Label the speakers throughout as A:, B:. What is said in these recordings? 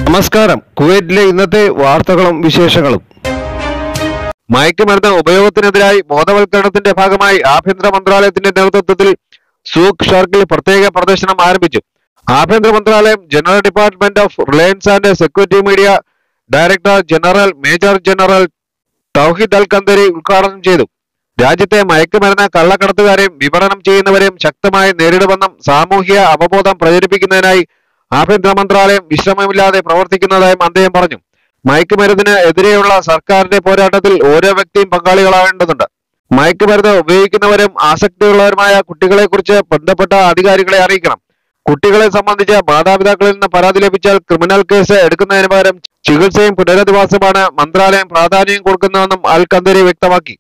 A: നമസ്കാരം കുവൈറ്റിലെ ഇന്നത്തെ വാർത്തകളും വിശേഷങ്ങളും മയക്കുമരുന്ന് ഉപയോഗത്തിനെതിരായി ബോധവൽക്കരണത്തിന്റെ ഭാഗമായി ആഭ്യന്തര മന്ത്രാലയത്തിന്റെ നേതൃത്വത്തിൽ സൂഖ് ഷർക്കിൽ പ്രത്യേക പ്രദർശനം ആരംഭിച്ചു ആഭ്യന്തര മന്ത്രാലയം general department of reliance and security media director general major general Tawhid Al Kantari ഉദ്ഘാടനം ചെയ്തു രാജ്യത്തെ മയക്കുമരുന്ന് കള്ളക്കടത്തുകാരെയും വിപണനം ചെയ്യുന്നവരെയും ശക്തമായി നേരിടുമെന്നും സാമൂഹ്യ അവബോധം പ്രചരിപ്പിക്കുന്നതിനായി ആഭ്യന്തര മന്ത്രാലയം വിശ്രമമില്ലാതെ പ്രവർത്തിക്കുന്നതായും അദ്ദേഹം പറഞ്ഞു മയക്കുമരുന്നിന് എതിരെയുള്ള സർക്കാരിന്റെ പോരാട്ടത്തിൽ ഓരോ വ്യക്തിയും പങ്കാളികളാവേണ്ടതുണ്ട് മയക്കുമരുന്ന് ഉപയോഗിക്കുന്നവരും ആസക്തിയുള്ളവരുമായ കുട്ടികളെക്കുറിച്ച് ബന്ധപ്പെട്ട അധികാരികളെ അറിയിക്കണം കുട്ടികളെ സംബന്ധിച്ച് മാതാപിതാക്കളിൽ നിന്ന് പരാതി ലഭിച്ചാൽ ക്രിമിനൽ കേസ് എടുക്കുന്നതിന് പകരം ചികിത്സയും പുനരധിവാസമാണ് മന്ത്രാലയം പ്രാധാന്യം കൊടുക്കുന്നതെന്നും അൽ കന്തരി വ്യക്തമാക്കി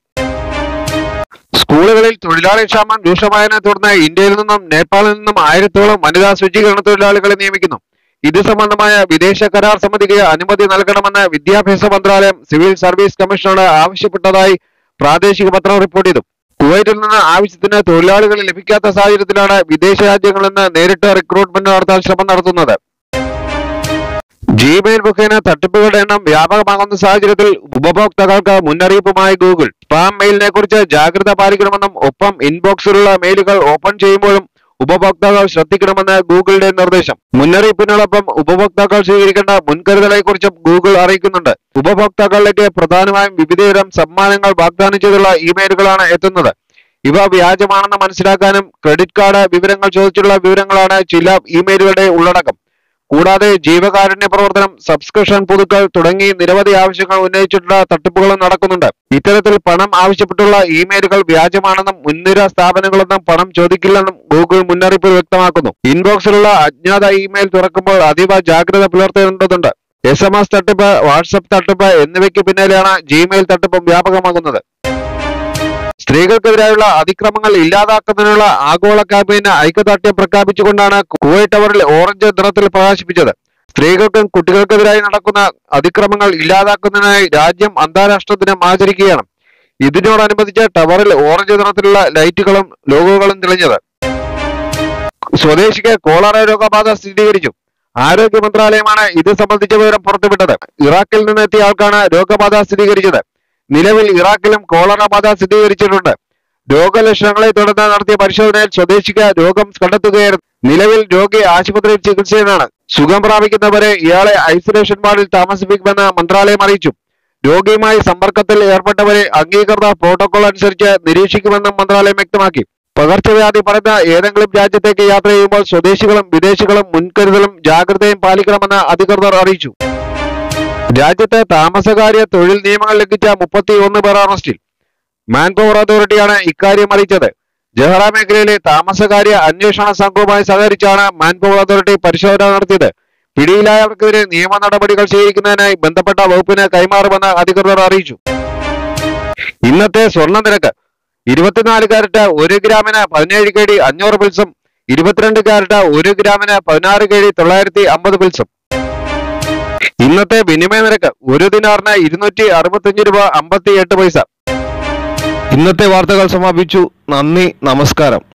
A: സ്കൂളുകളിൽ തൊഴിലാളി ക്ഷാമം രൂക്ഷമായതിനെ തുടർന്ന് ഇന്ത്യയിൽ നിന്നും നേപ്പാളിൽ നിന്നും ആയിരത്തോളം വനിതാ ശുചീകരണ തൊഴിലാളികളെ നിയമിക്കുന്നു ഇത് സംബന്ധമായ വിദേശ കരാർ സമിതിക്ക് അനുമതി നൽകണമെന്ന് വിദ്യാഭ്യാസ മന്ത്രാലയം സിവിൽ സർവീസ് കമ്മീഷനോട് ആവശ്യപ്പെട്ടതായി പ്രാദേശിക പത്രം റിപ്പോർട്ട് ചെയ്തു കുവൈറ്റിൽ നിന്ന് ആവശ്യത്തിന് തൊഴിലാളികൾ ലഭിക്കാത്ത സാഹചര്യത്തിലാണ് വിദേശ രാജ്യങ്ങളിൽ നിന്ന് നേരിട്ട് റിക്രൂട്ട്മെന്റ് നടത്താൻ ശ്രമം നടത്തുന്നത് ജിമെയിൽ മുഖേന തട്ടിപ്പുകളുടെ എണ്ണം വ്യാപകമാകുന്ന സാഹചര്യത്തിൽ ഉപഭോക്താക്കൾക്ക് മുന്നറിയിപ്പുമായി ഗൂഗിൾ സ്പാം മെയിലിനെ കുറിച്ച് ജാഗ്രത പാലിക്കണമെന്നും ഒപ്പം ഇൻബോക്സിലുള്ള മെയിലുകൾ ഓപ്പൺ ചെയ്യുമ്പോഴും ഉപഭോക്താക്കൾ ശ്രദ്ധിക്കണമെന്ന് ഗൂഗിളിന്റെ നിർദ്ദേശം മുന്നറിയിപ്പിനോടൊപ്പം ഉപഭോക്താക്കൾ സ്വീകരിക്കേണ്ട മുൻകരുതലെ കുറിച്ചും ഗൂഗിൾ അറിയിക്കുന്നുണ്ട് ഉപഭോക്താക്കളിലേക്ക് പ്രധാനമായും വിവിധതരം സമ്മാനങ്ങൾ വാഗ്ദാനം ചെയ്തുള്ള ഇമെയിലുകളാണ് എത്തുന്നത് ഇവ വ്യാജമാണെന്ന് മനസ്സിലാക്കാനും ക്രെഡിറ്റ് കാർഡ് വിവരങ്ങൾ ചോദിച്ചുള്ള വിവരങ്ങളാണ് ചില ഇമെയിലുകളുടെ ഉള്ളടക്കം കൂടാതെ ജീവകാരുണ്യ പ്രവർത്തനം സബ്സ്ക്രിപ്ഷൻ പുതുക്കൽ തുടങ്ങി നിരവധി ആവശ്യങ്ങൾ ഉന്നയിച്ചിട്ടുള്ള തട്ടിപ്പുകളും നടക്കുന്നുണ്ട് ഇത്തരത്തിൽ പണം ആവശ്യപ്പെട്ടുള്ള ഇമെയിലുകൾ വ്യാജമാണെന്നും മുൻനിര സ്ഥാപനങ്ങളൊന്നും പണം ചോദിക്കില്ലെന്നും ഗൂഗിൾ മുന്നറിയിപ്പിൽ വ്യക്തമാക്കുന്നു ഇൻബോക്സിലുള്ള അജ്ഞാത ഇമെയിൽ തുറക്കുമ്പോൾ അതീവ ജാഗ്രത പുലർത്തേണ്ടതുണ്ട് എസ് എം എസ് തട്ടിപ്പ് വാട്സപ്പ് തട്ടിപ്പ് എന്നിവയ്ക്ക് പിന്നാലെയാണ് ജിമെയിൽ തട്ടിപ്പും വ്യാപകമാകുന്നത് സ്ത്രീകൾക്കെതിരായുള്ള അതിക്രമങ്ങൾ ഇല്ലാതാക്കുന്നതിനുള്ള ആഗോള ക്യാമ്പയിന് ഐക്യദാർഢ്യം പ്രഖ്യാപിച്ചുകൊണ്ടാണ് കുവൈറ്റ് ടവറിൽ ഓറഞ്ച് നിറത്തിൽ പ്രകാശിപ്പിച്ചത് സ്ത്രീകൾക്കും കുട്ടികൾക്കെതിരായി നടക്കുന്ന അതിക്രമങ്ങൾ ഇല്ലാതാക്കുന്നതിനായി രാജ്യം അന്താരാഷ്ട്ര ദിനം ആചരിക്കുകയാണ് ഇതിനോടനുബന്ധിച്ച് ടവറിൽ ഓറഞ്ച് നിറത്തിലുള്ള ലൈറ്റുകളും ലോഗോകളും തെളിഞ്ഞത് സ്വദേശിക്ക് കോളറ രോഗബാധ സ്ഥിരീകരിച്ചു ആരോഗ്യ മന്ത്രാലയമാണ് ഇത് സംബന്ധിച്ച വിവരം പുറത്തുവിട്ടത് ഇറാഖിൽ നിന്നെത്തിയ ആൾക്കാണ് രോഗബാധ സ്ഥിരീകരിച്ചത് നിലവിൽ ഇറാഖിലും കോളറ ബാധ സ്ഥിരീകരിച്ചിട്ടുണ്ട് രോഗലക്ഷണങ്ങളെ തുടർന്ന് നടത്തിയ പരിശോധനയിൽ സ്വദേശിക്ക് രോഗം കണ്ടെത്തുകയായിരുന്നു നിലവിൽ രോഗി ആശുപത്രിയിൽ ചികിത്സയിലാണ് സുഖം പ്രാപിക്കുന്നവരെ ഇയാളെ ഐസൊലേഷൻ വാർഡിൽ താമസിപ്പിക്കുമെന്ന് മന്ത്രാലയം അറിയിച്ചു രോഗിയുമായി സമ്പർക്കത്തിൽ ഏർപ്പെട്ടവരെ അംഗീകൃത പ്രോട്ടോകോൾ അനുസരിച്ച് നിരീക്ഷിക്കുമെന്നും മന്ത്രാലയം വ്യക്തമാക്കി പകർച്ചവ്യാധി പറയുന്ന ഏതെങ്കിലും രാജ്യത്തേക്ക് യാത്ര ചെയ്യുമ്പോൾ സ്വദേശികളും വിദേശികളും മുൻകരുതലും ജാഗ്രതയും പാലിക്കണമെന്ന് അധികൃതർ അറിയിച്ചു രാജ്യത്തെ താമസകാര്യ തൊഴിൽ നിയമങ്ങൾ ലംഘിച്ച മുപ്പത്തി ഒന്ന് പേർ അറസ്റ്റിൽ മാൻ പവർ അതോറിറ്റിയാണ് ഇക്കാര്യം അറിയിച്ചത് ജഹറ മേഖലയിലെ താമസകാര്യ അന്വേഷണ സംഘവുമായി സഹകരിച്ചാണ് മാൻ പവർ അതോറിറ്റി പരിശോധന നടത്തിയത് പിടിയിലായവർക്കെതിരെ നിയമ നടപടികൾ സ്വീകരിക്കുന്നതിനായി ബന്ധപ്പെട്ട വകുപ്പിന് കൈമാറുമെന്ന് അധികൃതർ അറിയിച്ചു ഇന്നത്തെ സ്വർണ്ണ നിരക്ക് ഇരുപത്തിനാല് കാരറ്റ് ഒരു ഗ്രാമിന് പതിനേഴ് കെ ഡി അഞ്ഞൂറ് പിൽസും ഇരുപത്തിരണ്ട് കാരറ്റ് ഒരു ഗ്രാമിന് പതിനാറ് കെ ഡി തൊള്ളായിരത്തി അമ്പത് പിൽസും ഇന്നത്തെ വിനിമയ നിരക്ക് ഒരു ദിനാറിന് ഇരുന്നൂറ്റി അറുപത്തിയഞ്ച് രൂപ അമ്പത്തി എട്ട് പൈസ ഇന്നത്തെ വാർത്തകൾ സമാപിച്ചു നന്ദി നമസ്കാരം